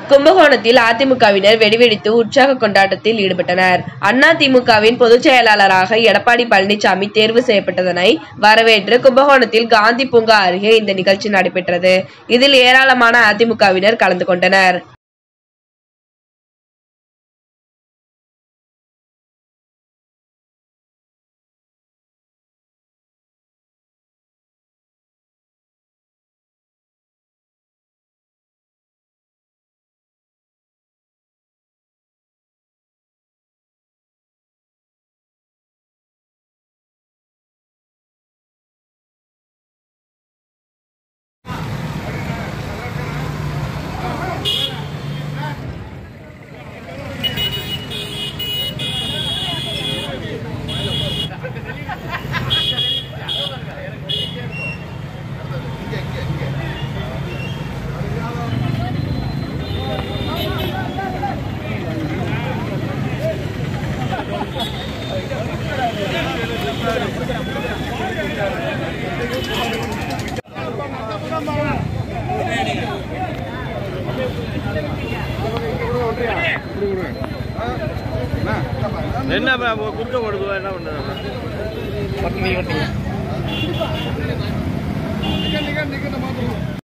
கும்பகோணத்தில் அதிமுகவினர் வெடிவெடித்து உற்சாக கொண்டாட்டத்தில் ஈடுபட்டனர் அண்ணா திமுகவின் பொதுச் செயலாளராக எடப்பாடி பழனிசாமி தேர்வு செய்யப்பட்டதனை வரவேற்று கும்பகோணத்தில் காந்தி பூங்கா அருகே இந்த நிகழ்ச்சி நடைபெற்றது இதில் ஏராளமான அதிமுகவினர் கலந்து கொண்டனர் என்ன இப்ப குறுக்க ஓடுதுவா என்ன பண்றது